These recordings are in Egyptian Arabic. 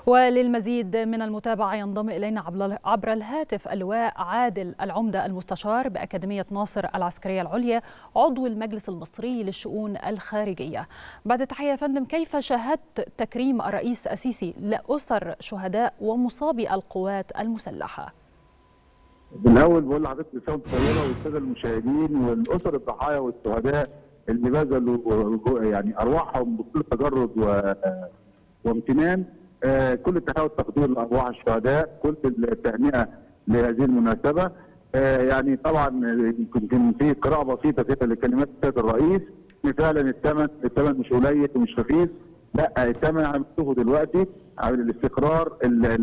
وللمزيد من المتابعة ينضم إلينا عبر الهاتف اللواء عادل العمدة المستشار بأكاديمية ناصر العسكرية العليا عضو المجلس المصري للشؤون الخارجية بعد التحية يا فندم كيف شاهدت تكريم الرئيس السيسي لأسر شهداء ومصابي القوات المسلحة؟ بالاول بقول لحضرتك مساء طيبه والساده المشاهدين والاسر الضحايا والشهداء اللي بذلوا يعني ارواحهم بكل تجرد و... وامتنان آه كل التحيه والتقدير لارواح الشهداء كل التهنئه لهذه المناسبه آه يعني طبعا يمكن في قراءه بسيطه كده لكلمات السيد الرئيس ان فعلا الثمن الثمن مش قليل ومش رخيص لا الثمن انا بشوفه دلوقتي على الاستقرار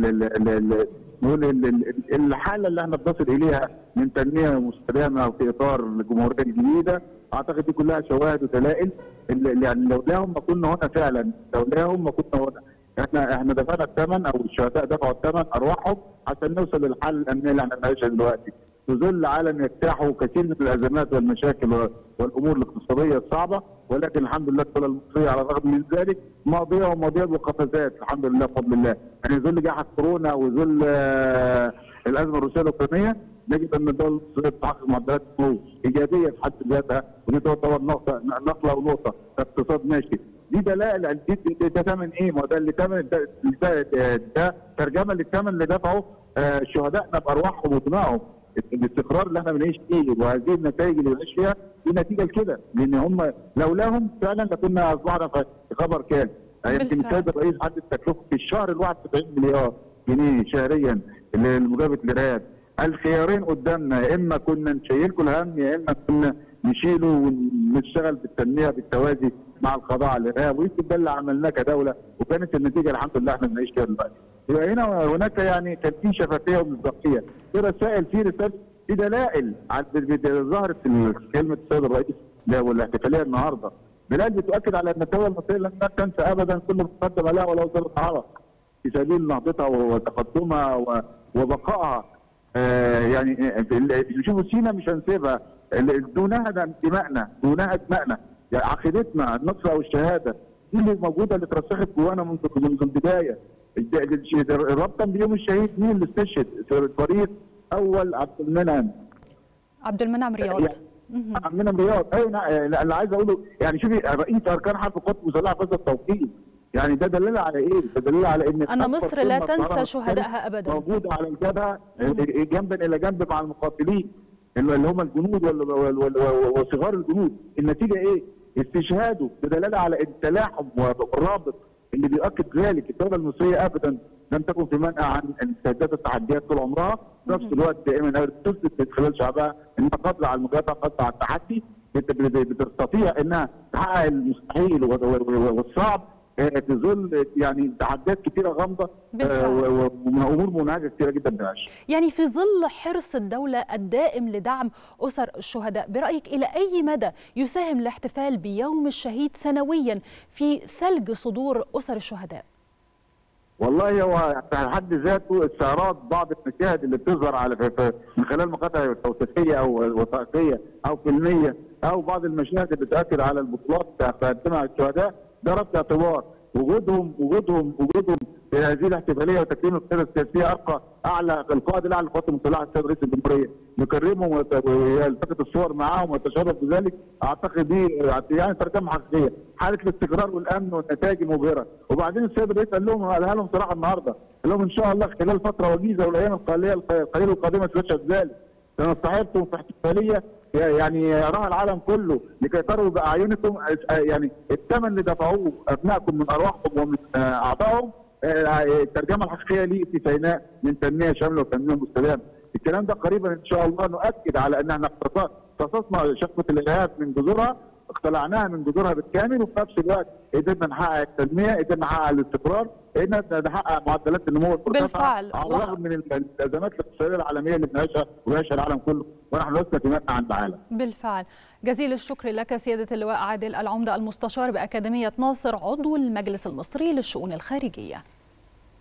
نقول الحاله اللي احنا بنصل اليها من تنميه مستدامه في اطار الجمهوريه الجديده اعتقد دي كلها شواهد ودلائل يعني لولاهم ما كنا هنا فعلا لولاهم ما كنا هنا احنا احنا دفعنا الثمن او الشهداء دفعوا الثمن ارواحهم عشان نوصل للحل الامني اللي احنا بنعيشها دلوقتي في ظل عالم يجتاحه كثير من الازمات والمشاكل والامور الاقتصاديه الصعبه ولكن الحمد لله الدوله المصريه على الرغم من ذلك ماضيه وماضيه بقفزات الحمد لله بفضل الله يعني ظل جائحه كورونا وظل الازمه الروسيه الاوكرانيه نجد ان الدوله المصريه بتحقق معدلات نمو ايجابيه في حد ذاتها ودي تعتبر نقطه نقله ونقطه اقتصاد ماشي دي دلائل دي ده ثمن ايه؟ ما ده اللي ثمن ده, ده, ده ترجمه للثمن اللي دفعه شهدائنا بارواحهم ودمائهم الاستقرار اللي احنا بنعيش فيه وهذه النتائج اللي بنعيش فيها دي نتيجه لكده لان هم لولاهم فعلا لكنا اصبحنا في خبر كامل يمكن السيد الرئيس حدد التكلفه في الشهر الواحد 70 مليار جنيه شهريا لمجابه الارهاب الخيارين قدامنا يا اما كنا نشيلكم الهم يا اما كنا نشيله ونشتغل بالتنميه بالتوازي مع القضاء على الارهاب ويمكن ده اللي عملناه كدوله وكانت النتيجه الحمد لله احنا بنعيش فيها دلوقتي. يبقى هنا هناك يعني كان في شفافيه ومصداقيه في رسائل في رسائل في دلائل ظهرت في كلمه السيد الرئيس والاحتفاليه النهارده دلائل بتؤكد على ان الدوله المصريه لن تنسى ابدا كل ما قدم لها ولو ذره عرق في سبيل نهضتها وتقدمها وبقائها آه يعني شوفوا سينا مش هنسيبها دونها ده انتمائنا دونها دمائنا يعني عقيدتنا النصر او الشهاده دي اللي موجوده اللي اترسخت جوانا منذ منذ البدايه ربطا بيوم الشهيد مين اللي استشهد؟ الفريق اول عبد المنعم عبد المنعم رياض عبد المنعم رياض ايوه اللي عايز اقوله يعني شوفي رئيس اركان حرب القوات المسلحه في هذا التوقيت يعني ده دليل على ايه؟ ده دليل على ان ان مصر لا تنسى شهدائها ابدا موجوده على الجبهه جنبا الى جنب مع المقاتلين اللي هم الجنود وصغار الجنود النتيجه ايه؟ استشهاده بدلاله على التلاحم والرابط اللي بيؤكد ذلك الدوله المصريه ابدا لم تكن في منأى عن استعداد التحديات طول عمرها في نفس الوقت دائما تثبت من خلال شعبها انها قادره على المجابهه قادره على التحدي بتستطيع انها تحقق المستحيل والصعب في ظل يعني تحديات كثيره غامضه وامور منهكه كثيره جدا بنعيشها. يعني في ظل حرص الدوله الدائم لدعم اسر الشهداء، برايك الى اي مدى يساهم الاحتفال بيوم الشهيد سنويا في ثلج صدور اسر الشهداء؟ والله هو في حد ذاته استعراض بعض المشاهد اللي بتظهر على في من خلال مقاطع توثيقيه او وثائقيه او فيلميه او بعض المشاهد اللي بتاكد على البطولات تقدمها الشهداء ده رد اعتبار وجودهم وجودهم وجودهم في هذه الاحتفاليه وتكريم القياده السياسيه ابقى اعلى القائد الاعلى للقوات المسلحه السيد رئيس الجمهوريه نكرمهم ويلتقط الصور معاهم ويتشرف بذلك اعتقد دي يعني ترجمه حقيقيه حاله الاستقرار والامن والنتائج المبهره وبعدين السيد الرئيس قال لهم قالها لهم صراحه النهارده قال لهم ان شاء الله خلال فتره وجيزه والايام القليله القليله القادمه ستشهد ذلك سنصطحبكم في احتفاليه يعني يراها العالم كله لكي تروا باعينكم يعني الثمن اللي دفعوه ابنائكم من ارواحهم ومن اعضائهم الترجمه الحقيقيه ليه في سيناء من تنميه شامله وتنميه مستدامه. الكلام ده قريبا ان شاء الله نؤكد على ان احنا اقتصصنا شقه الارهاب من جذورها اقتلعناها من جذورها بالكامل وفي نفس الوقت قدرنا نحقق التنميه قدرنا نحقق الاستقرار قدرنا نحقق معدلات النمو بالفعل على الرغم من الازمات الاقتصاديه العالميه اللي بنعيشها وبيعيشها العالم كله ونحن لسنا في منأى عن العالم. بالفعل جزيل الشكر لك سياده اللواء عادل العمده المستشار باكاديميه ناصر عضو المجلس المصري للشؤون الخارجيه.